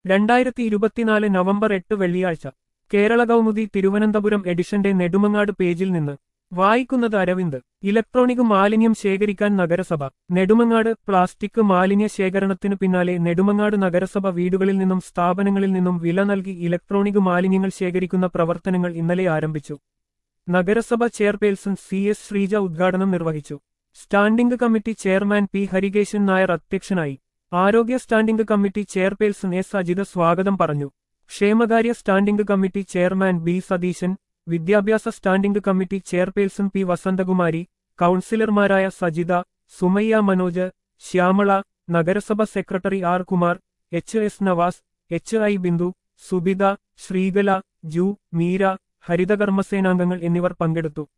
രണ്ടായിരത്തി ഇരുപത്തിനാല് നവംബർ എട്ട് വെള്ളിയാഴ്ച കേരള കൗമുദി തിരുവനന്തപുരം എഡിഷന്റെ നെടുമങ്ങാട് പേജിൽ നിന്ന് വായിക്കുന്നത് അരവിന്ദ് ഇലക്ട്രോണിക് മാലിന്യം ശേഖരിക്കാൻ നഗരസഭ നെടുമങ്ങാട് പ്ലാസ്റ്റിക് മാലിന്യ ശേഖരണത്തിനു പിന്നാലെ നെടുമങ്ങാട് നഗരസഭ വീടുകളിൽ നിന്നും സ്ഥാപനങ്ങളിൽ നിന്നും വില നൽകി ഇലക്ട്രോണിക് മാലിന്യങ്ങൾ ശേഖരിക്കുന്ന പ്രവർത്തനങ്ങൾ ഇന്നലെ ആരംഭിച്ചു നഗരസഭ ചെയർപേഴ്സൺ സി എസ് ശ്രീജ ഉദ്ഘാടനം നിർവഹിച്ചു standing committee chairman P Harikesan Nair അധ്യക്ഷനായി ആരോഗ്യ standing committee chairperson S Ajitha സ്വാഗതം പറഞ്ഞു ക്ഷേമകാര്യ standing committee chairman B Satheesan വിദ്യാഭ്യാസ standing committee chairperson P Vasanthakumari കൗൺസിലർമാരായ സജിത സുമയ്യ മനോജ് ശ്യാമള നഗരസഭ secretary R Kumar H S Navas H I Bindu Subitha Sreekala ജു മീര ഹരിതകർമ്മസേനാംഗങ്ങൾ എന്നിവർ പങ്കെടുത്തു